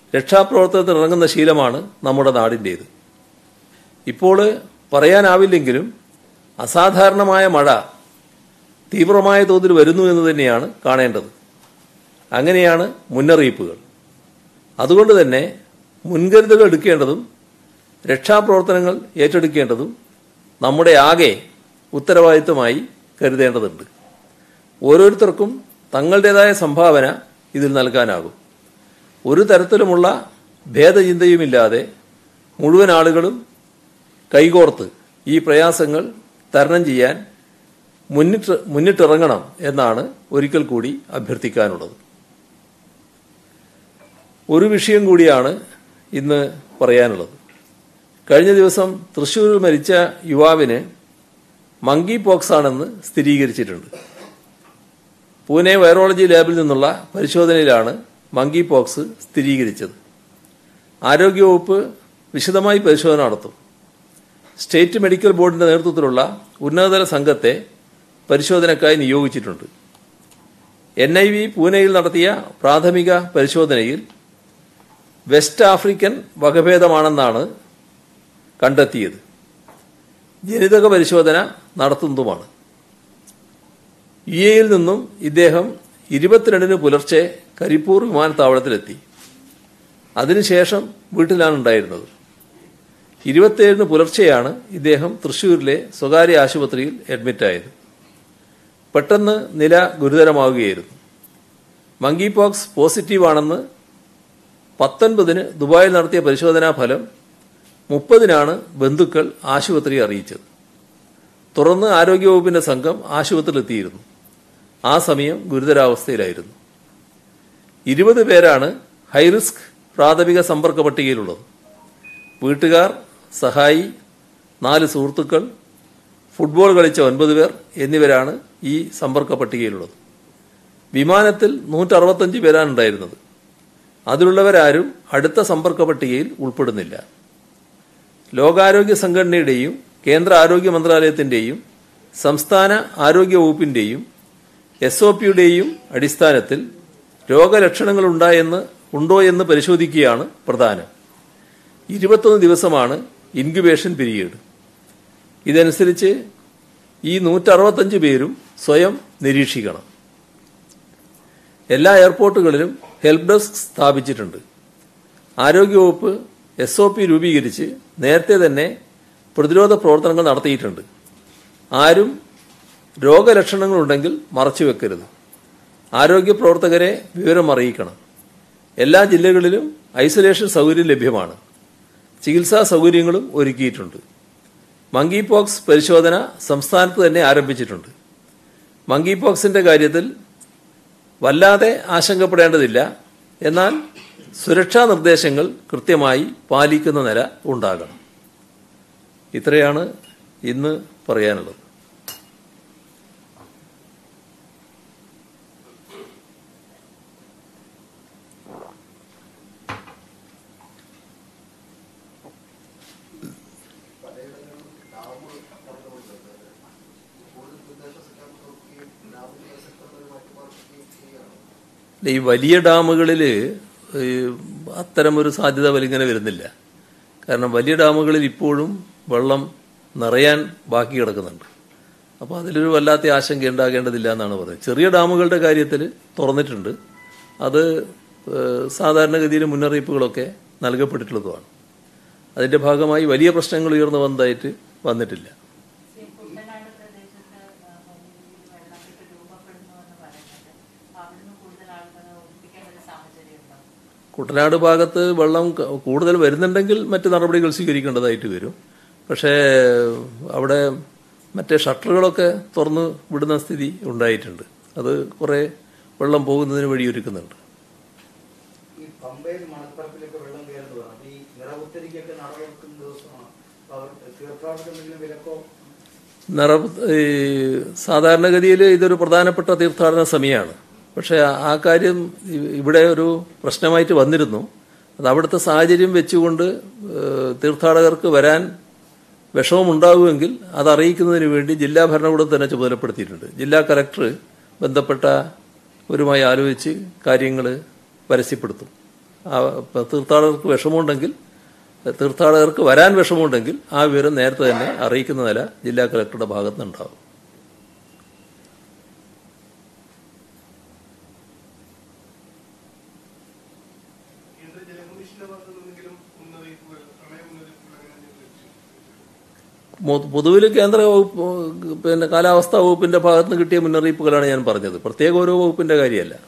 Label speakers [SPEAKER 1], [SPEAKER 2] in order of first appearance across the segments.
[SPEAKER 1] രക്ഷാപ്രവർത്തനത്തിൽ ഇറങ്ങുന്ന ശീലമാണ് നമ്മുടെ നാടിൻ്റേത് ഇപ്പോൾ പറയാനാവില്ലെങ്കിലും അസാധാരണമായ മഴ തീവ്രമായ തോതിൽ വരുന്നു എന്ന് തന്നെയാണ് കാണേണ്ടത് അങ്ങനെയാണ് മുന്നറിയിപ്പുകൾ അതുകൊണ്ട് തന്നെ മുൻകരുതലുകൾ എടുക്കേണ്ടതും രക്ഷാപ്രവർത്തനങ്ങൾ ഏറ്റെടുക്കേണ്ടതും നമ്മുടെ ആകെ ഉത്തരവാദിത്വമായി കരുതേണ്ടതുണ്ട് ഓരോരുത്തർക്കും തങ്ങളുടേതായ സംഭാവന ഇതിൽ നൽകാനാകും ഒരു തരത്തിലുമുള്ള ഭേദചിന്തയുമില്ലാതെ മുഴുവൻ ആളുകളും കൈകോർത്ത് ഈ പ്രയാസങ്ങൾ തരണം ചെയ്യാൻ മുന്നിട്ട് മുന്നിട്ടിറങ്ങണം എന്നാണ് ഒരിക്കൽ കൂടി അഭ്യർത്ഥിക്കാനുള്ളത് ഒരു വിഷയം കൂടിയാണ് ഇന്ന് പറയാനുള്ളത് കഴിഞ്ഞ ദിവസം തൃശ്ശൂരിൽ മരിച്ച യുവാവിന് മങ്കി പോക്സ് ആണെന്ന് സ്ഥിരീകരിച്ചിട്ടുണ്ട് പൂനെ വൈറോളജി ലാബിൽ നിന്നുള്ള പരിശോധനയിലാണ് മങ്കി പോക്സ് സ്ഥിരീകരിച്ചത് ആരോഗ്യവകുപ്പ് വിശദമായി പരിശോധന നടത്തും സ്റ്റേറ്റ് മെഡിക്കൽ ബോർഡിന്റെ നേതൃത്വത്തിലുള്ള ഉന്നതതല സംഘത്തെ പരിശോധനയ്ക്കായി നിയോഗിച്ചിട്ടുണ്ട് എൻ ഐ വി പൂനെയിൽ നടത്തിയ പ്രാഥമിക പരിശോധനയിൽ വെസ്റ്റ് ആഫ്രിക്കൻ വകഭേദമാണെന്നാണ് കണ്ടെത്തിയത് ജനിതക പരിശോധന നടത്തുന്നതുമാണ് യു എയിൽ നിന്നും ഇദ്ദേഹം ഇരുപത്തിരണ്ടിന് പുലർച്ചെ കരിപ്പൂർ വിമാനത്താവളത്തിലെത്തി അതിനുശേഷം വീട്ടിലാണ് ഉണ്ടായിരുന്നത് ഇരുപത്തിയേഴിന് പുലർച്ചെയാണ് ഇദ്ദേഹം തൃശൂരിലെ സ്വകാര്യ ആശുപത്രിയിൽ അഡ്മിറ്റായത് പെട്ടെന്ന് നില ഗുരുതരമാവുകയായിരുന്നു മങ്കി പോക്സ് പോസിറ്റീവാണെന്ന് പത്തൊൻപതിന് ദുബായിൽ നടത്തിയ പരിശോധനാ ഫലം മുപ്പതിനാണ് ബന്ധുക്കൾ ആശുപത്രിയെ അറിയിച്ചത് തുടർന്ന് ആരോഗ്യവകുപ്പിന്റെ സംഘം ആശുപത്രിയിലെത്തിയിരുന്നു ആ സമയം ഗുരുതരാവസ്ഥയിലായിരുന്നു ഇരുപത് പേരാണ് ഹൈറിസ്ക് പ്രാഥമിക സമ്പർക്ക പട്ടികയിലുള്ളത് വീട്ടുകാർ സഹായി നാല് സുഹൃത്തുക്കൾ ഫുട്ബോൾ കളിച്ച ഒൻപത് പേർ എന്നിവരാണ് ഈ സമ്പർക്ക പട്ടികയിലുള്ളത് വിമാനത്തിൽ നൂറ്ററുപത്തഞ്ച് പേരാണ് ഉണ്ടായിരുന്നത് അതിലുള്ളവരാരും അടുത്ത സമ്പർക്ക പട്ടികയിൽ ഉൾപ്പെടുന്നില്ല ലോകാരോഗ്യ സംഘടനയുടെയും കേന്ദ്ര ആരോഗ്യ മന്ത്രാലയത്തിന്റെയും സംസ്ഥാന ആരോഗ്യ വകുപ്പിന്റെയും എസ് ഒ പിയുടെയും അടിസ്ഥാനത്തിൽ രോഗലക്ഷണങ്ങൾ ഉണ്ടായെന്ന് ഉണ്ടോ എന്ന് പരിശോധിക്കുകയാണ് പ്രധാനം ഇരുപത്തൊന്ന് ദിവസമാണ് ഇൻക്യുബേഷൻ പീരീഡ് ഇതനുസരിച്ച് ഈ നൂറ്ററുപത്തഞ്ച് പേരും സ്വയം നിരീക്ഷിക്കണം എല്ലാ എയർപോർട്ടുകളിലും ഹെൽപ്പ് ഡെസ്ക് സ്ഥാപിച്ചിട്ടുണ്ട് ആരോഗ്യവകുപ്പ് എസ് ഒ പി രൂപീകരിച്ച് നേരത്തെ തന്നെ പ്രതിരോധ പ്രവർത്തനങ്ങൾ നടത്തിയിട്ടുണ്ട് ആരും രോഗലക്ഷണങ്ങളുണ്ടെങ്കിൽ മറച്ചുവെക്കരുത് ആരോഗ്യ പ്രവർത്തകരെ വിവരം അറിയിക്കണം എല്ലാ ജില്ലകളിലും ഐസൊലേഷൻ സൗകര്യം ലഭ്യമാണ് ചികിത്സാ സൗകര്യങ്ങളും ഒരുക്കിയിട്ടുണ്ട് മങ്കി പോക്സ് പരിശോധന സംസ്ഥാനത്ത് തന്നെ ആരംഭിച്ചിട്ടുണ്ട് മങ്കി പോക്സിന്റെ കാര്യത്തിൽ വല്ലാതെ ആശങ്കപ്പെടേണ്ടതില്ല എന്നാൽ സുരക്ഷാ നിർദ്ദേശങ്ങൾ കൃത്യമായി പാലിക്കുന്ന നില ഉണ്ടാകണം ഇത്രയാണ് ഇന്ന് പറയാനുള്ളത് ഈ വലിയ ഡാമുകളിൽ അത്തരമൊരു സാധ്യത വലിങ്ങനെ വരുന്നില്ല കാരണം വലിയ ഡാമുകളിൽ ഇപ്പോഴും വെള്ളം നിറയാൻ ബാക്കി കിടക്കുന്നുണ്ട് അപ്പോൾ അതിലൊരു വല്ലാത്ത ആശങ്ക ഉണ്ടാകേണ്ടതില്ല എന്നാണ് പറയുന്നത് ചെറിയ ഡാമുകളുടെ കാര്യത്തിൽ തുറന്നിട്ടുണ്ട് അത് ഏഹ്, സാധാരണഗതിയിൽ മുന്നറിയിപ്പുകളൊക്കെ നൽകപ്പെട്ടിട്ടുള്ളതുമാണ് അതിന്റെ ഭാഗമായി വലിയ പ്രശ്നങ്ങൾ ഉയർന്നു വന്നതായിട്ട് വന്നിട്ടില്ല
[SPEAKER 2] ഈ കുട്ടനാട് പ്രദേശത്ത് ആ, വലിയ വെള്ളക്കെട്ട് രൂപപ്പെടുന്നു എന്ന് പറയുന്നുണ്ട് അപ്പൊ അവിടുന്ന് കൂടുതൽ ആൾക്കാരെ ഒഴിപ്പിക്കേണ്ട ഒരു സാഹചര്യം ഉണ്ടോ
[SPEAKER 1] കുട്ടനാട് ഭാഗത്ത് വെള്ളം ക- കൂടുതൽ വരുന്നുണ്ടെങ്കിൽ മറ്റ് നടപടികൾ സ്വീകരിക്കേണ്ടതായിട്ട് വരും പക്ഷേ അവിടെ മറ്റേ ഷട്ടറുകളൊക്കെ തുറന്ന് വിടുന്ന സ്ഥിതി ഉണ്ടായിട്ടുണ്ട് അത് കുറേ വെള്ളം പോകുന്നതിന് വഴിയൊരുക്കുന്നുണ്ട്
[SPEAKER 3] ഈ പമ്പയിൽ മണൽപ്പരപ്പിലൊക്കെ വെള്ളം കയറുന്നതാണ് അപ്പൊ ഈ നിറവുത്തരിക്കൊക്കെ നട വെക്കുന്ന ദിവസമാണ് അപ്പൊ അവർ തീർത്ഥാടകർക്ക് എന്തെങ്കിലും വിലക്കോ
[SPEAKER 1] നിറ ഈ സാധാരണഗതിയിൽ ഇതൊരു പ്രധാനപ്പെട്ട തീർത്ഥാടന സമയമാണ് പക്ഷേ ആ- ആ കാര്യം ഇ- ഇവിടെ ഒരു പ്രശ്നമായിട്ട് വന്നിരുന്നു അത് അവിടുത്തെ സാഹചര്യം വെച്ചുകൊണ്ട് ഏഹ്, തീർത്ഥാടകർക്ക് വരാൻ വിഷമമുണ്ടാകുമെങ്കിൽ അത് അറിയിക്കുന്നതിന് വേണ്ടി ജില്ലാ ഭരണകൂടം തന്നെ ചുമതലപ്പെടുത്തിയിട്ടുണ്ട് ജില്ലാ കലക്ടർ ബന്ധപ്പെട്ടവരുമായി ആലോചിച്ച് കാര്യങ്ങൾ പരസ്യപ്പെടുത്തും ആ തീർത്ഥാടകർക്ക് വിഷമമുണ്ടെങ്കിൽ തീർത്ഥാടകർക്ക് വരാൻ വിഷമമുണ്ടെങ്കിൽ ആ വിവരം നേരത്തെ തന്നെ അറിയിക്കുന്ന നില ജില്ലാ കളക്ടറുടെ ഭാഗത്ത് നിന്നുണ്ടാവും
[SPEAKER 4] കേന്ദ്ര ജലകമ്മീഷന്റെ ഭാഗത്തു നിന്നെങ്കിലും മുന്നറിയിപ്പുകൾ പ്രളയ മുന്നറിയിപ്പുകൾ അങ്ങനെ എന്തെങ്കിലും ലഭിച്ചു
[SPEAKER 1] പൊതുവിൽ കേന്ദ്ര വകുപ്പ് പിന്നെ കാലാവസ്ഥാ വകുപ്പിന്റെ ഭാഗത്ത് നിന്ന് കിട്ടിയ മുന്നറിയിപ്പുകളാണ് ഞാൻ പറഞ്ഞത് പ്രത്യേക ഓരോ വകുപ്പിന്റെ കാര്യമല്ല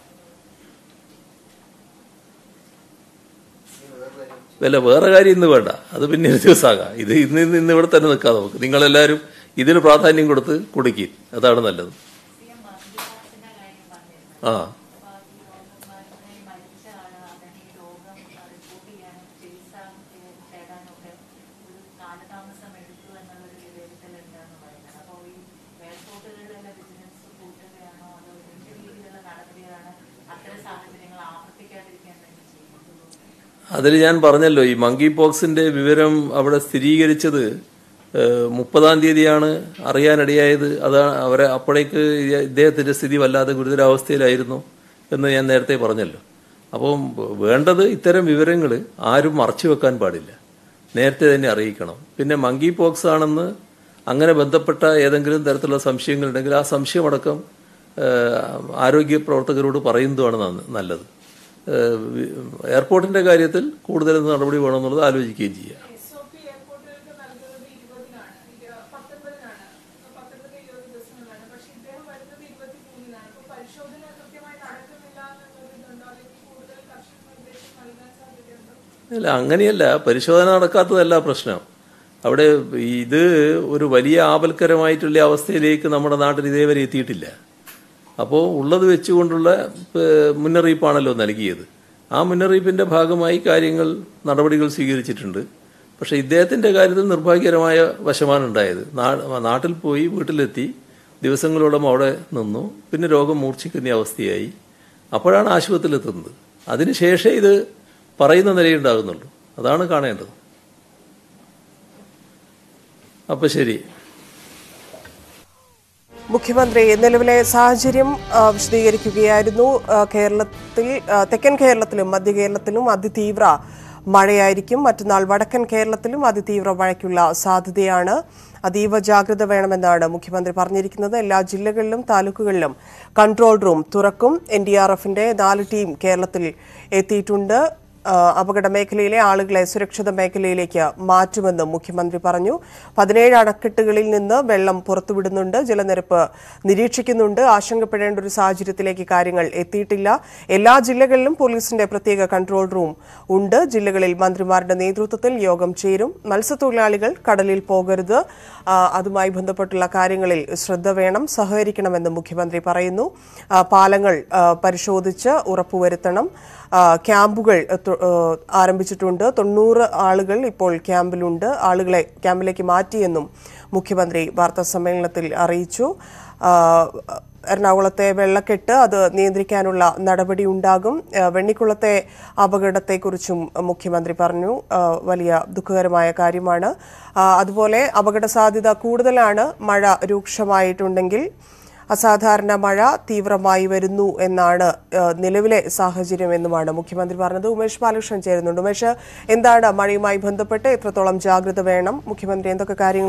[SPEAKER 1] വല്ല വേറെ കാര്യം ഇന്ന് വേണ്ട അത് പിന്നെ ഒരു ദിവസമാകാം ഇത് ഇന്ന് ഇന്ന് ഇന്ന് ഇവിടെ തന്നെ നിൽക്കാം നമുക്ക് നിങ്ങളെല്ലാവരും ഇതിന് പ്രാധാന്യം കൊടുത്ത് കൊടുക്കും അതാണ് നല്ലത്
[SPEAKER 2] സി എം മഞ്ജുനാഥിന്റെ കാര്യം പറഞ്ഞിരുന്നു
[SPEAKER 1] ആ
[SPEAKER 2] അപ്പൊ ഈ രോഗം ഈ മരിച്ച ആള് അതിന് ഈ രോഗം റിപ്പോർട്ട് ചെയ്യാനും ചികിത്സ തേടാനും ഒക്കെ ഒരു കാലതാമസം എടുത്തു എന്നുള്ളൊരു വിലയിരുത്തലുണ്ടെന്ന് പറയുന്നത് അപ്പോൾ ഈ എയർപോർട്ടുകളിലുള്ള ബിസിനസ് കൂട്ടുകയാണോ അതോ എന്ത് രീതിയിലുള്ള നടപടികളാണ് അത്തരം സാഹചര്യങ്ങൾ ആവർത്തിക്കാതിരിക്കാൻ വേണ്ടി ചെയ്യുന്നത്
[SPEAKER 1] അതിൽ ഞാൻ പറഞ്ഞല്ലോ ഈ മങ്കി പോക്സിന്റെ വിവരം അവിടെ സ്ഥിരീകരിച്ചത് ഏഹ്, മുപ്പതാം തീയതിയാണ് അറിയാനിടയായത് അതാണ് അവരെ അപ്പോഴേക്ക് ഈ- ഇദ്ദേഹത്തിന്റെ സ്ഥിതി വല്ലാതെ ഗുരുതരാവസ്ഥയിലായിരുന്നു എന്ന് ഞാൻ നേരത്തെ പറഞ്ഞല്ലോ അപ്പം വേണ്ടത് ഇത്തരം വിവരങ്ങൾ ആരും മറച്ചു വെക്കാൻ പാടില്ല നേരത്തെ തന്നെ അറിയിക്കണം പിന്നെ മങ്കി പോക്സ് ആണെന്ന് അങ്ങനെ ബന്ധപ്പെട്ട ഏതെങ്കിലും തരത്തിലുള്ള സംശയങ്ങളുണ്ടെങ്കിൽ ആ സംശയമടക്കം ഏഹ്, ആരോഗ്യ പ്രവർത്തകരോട് പറയുന്നതുമാണ് നന്ന- നല്ലത് ഏഹ്, വി- എയർപോർട്ടിന്റെ കാര്യത്തിൽ കൂടുതൽ നടപടി വേണമെന്നുള്ളത് ആലോചിക്കുകയും ചെയ്യാം
[SPEAKER 5] എസ് ഒ പി എയർപോർട്ടുകൾക്ക് നൽകുന്നത് ഇരുപതിനാണ് ഇരു- പത്തൊൻപതിനാണ് പത്തൊൻപത് ഇരുപത് ദിവസങ്ങളാണ് പക്ഷെ ഇദ്ദേഹം വരുന്നത് ഇരുപത്തിമൂന്നിനാണ് അപ്പൊ പരിശോധന കൃത്യമായി നടക്കുന്നില്ല എന്നുള്ളതുണ്ടോ അല്ലെങ്കിൽ കൂടുതൽ കർശന നിർദ്ദേശം നൽകാൻ സാധ്യതയുണ്ടോ
[SPEAKER 1] അല്ല അങ്ങനെയല്ല പരിശോധന നടക്കാത്തതല്ല പ്രശ്നം അവിടെ ഇത് ഒരു വലിയ ആപൽക്കരമായിട്ടുള്ള അവസ്ഥയിലേക്ക് നമ്മുടെ നാട്ടിൽ ഇതേവരെ എത്തിയിട്ടില്ല അപ്പോൾ ഉള്ളത് വെച്ചുകൊണ്ടുള്ള ഏഹ്, മുന്നറിയിപ്പാണല്ലോ നൽകിയത് ആ മുന്നറിയിപ്പിന്റെ ഭാഗമായി കാര്യങ്ങൾ നടപടികൾ സ്വീകരിച്ചിട്ടുണ്ട് പക്ഷെ ഇദ്ദേഹത്തിന്റെ കാര്യത്തിൽ നിർഭാഗ്യകരമായ വശമാണ് ഉണ്ടായത് നാ- നാട്ടിൽ പോയി വീട്ടിലെത്തി ദിവസങ്ങളോളം അവിടെ നിന്നു പിന്നെ രോഗം മൂർച്ഛിക്കുന്ന അവസ്ഥയായി അപ്പോഴാണ് ആശുപത്രിയിലെത്തുന്നത് അതിനുശേഷം ഇത് പറയുന്ന നിലയുണ്ടാകുന്നുള്ളൂ അതാണ് കാണേണ്ടത് അപ്പൊ ശരി
[SPEAKER 6] മുഖ്യമന്ത്രി നിലവിലെ സാഹചര്യം ആ, വിശദീകരിക്കുകയായിരുന്നു ആ, കേരളത്തിൽ ആ, തെക്കൻ കേരളത്തിലും മധ്യ കേരളത്തിലും അതിതീവ്ര മഴയായിരിക്കും മറ്റന്നാൾ വടക്കൻ കേരളത്തിലും അതിതീവ്ര മഴയ്ക്കുള്ള സാധ്യതയാണ് അതീവ ജാഗ്രത വേണമെന്നാണ് മുഖ്യമന്ത്രി പറഞ്ഞിരിക്കുന്നത് എല്ലാ ജില്ലകളിലും താലൂക്കുകളിലും കൺട്രോൾ റൂം തുറക്കും എൻ ഡി ആർ എഫിന്റെ നാല് ടീം കേരളത്തിൽ എത്തിയിട്ടുണ്ട് ആ, അപകട മേഖലയിലെ ആളുകളെ സുരക്ഷിത മേഖലയിലേക്ക് മാറ്റുമെന്നും മുഖ്യമന്ത്രി പറഞ്ഞു പതിനേഴ് അണക്കെട്ടുകളിൽ നിന്ന് വെള്ളം പുറത്തുവിടുന്നുണ്ട് ജലനിരപ്പ് നിരീക്ഷിക്കുന്നുണ്ട് ആശങ്കപ്പെടേണ്ട ഒരു സാഹചര്യത്തിലേക്ക് കാര്യങ്ങൾ എത്തിയിട്ടില്ല എല്ലാ ജില്ലകളിലും പോലീസിന്റെ പ്രത്യേക കൺട്രോൾ റൂം ഉണ്ട് ജില്ലകളിൽ മന്ത്രിമാരുടെ നേതൃത്വത്തിൽ യോഗം ചേരും മത്സ്യത്തൊഴിലാളികൾ കടലിൽ പോകരുത് ആ, അതുമായി ബന്ധപ്പെട്ടുള്ള കാര്യങ്ങളിൽ ശ്രദ്ധ വേണം സഹകരിക്കണമെന്ന് മുഖ്യമന്ത്രി പറയുന്നു ആ, പാലങ്ങൾ ആ, പരിശോധിച്ച് ഉറപ്പുവരുത്തണം ആ, ക്യാമ്പുകൾ തൊ- ആ, ആരംഭിച്ചിട്ടുണ്ട് തൊണ്ണൂറ് ആളുകൾ ഇപ്പോൾ ക്യാമ്പിലുണ്ട് ആളുകളെ ക്യാമ്പിലേക്ക് മാറ്റിയെന്നും മുഖ്യമന്ത്രി വാർത്താ സമ്മേളനത്തിൽ അറിയിച്ചു ആ, എറണാകുളത്തെ വെള്ളക്കെട്ട് അത് നിയന്ത്രിക്കാനുള്ള നടപടി ഉണ്ടാകും ആ, വെണ്ണിക്കുളത്തെ അപകടത്തെക്കുറിച്ചും മുഖ്യമന്ത്രി പറഞ്ഞു ആ, വലിയ ദുഃഖകരമായ കാര്യമാണ് ആ, അതുപോലെ അപകട സാധ്യത കൂടുതലാണ് മഴ രൂക്ഷമായിട്ടുണ്ടെങ്കിൽ അസാധാരണ മഴ തീവ്രമായി വരുന്നു എന്നാണ് ആ, നിലവിലെ സാഹചര്യം എന്നുമാണ് മുഖ്യമന്ത്രി പറഞ്ഞത് ഉമേഷ് ബാലകൃഷ്ണൻ ചേരുന്നുണ്ട് ഉമേഷ് എന്താണ് മഴയുമായി ബന്ധപ്പെട്ട് എത്രത്തോളം ജാഗ്രത വേണം മുഖ്യമന്ത്രി എന്തൊക്കെ കാര്യങ്ങൾ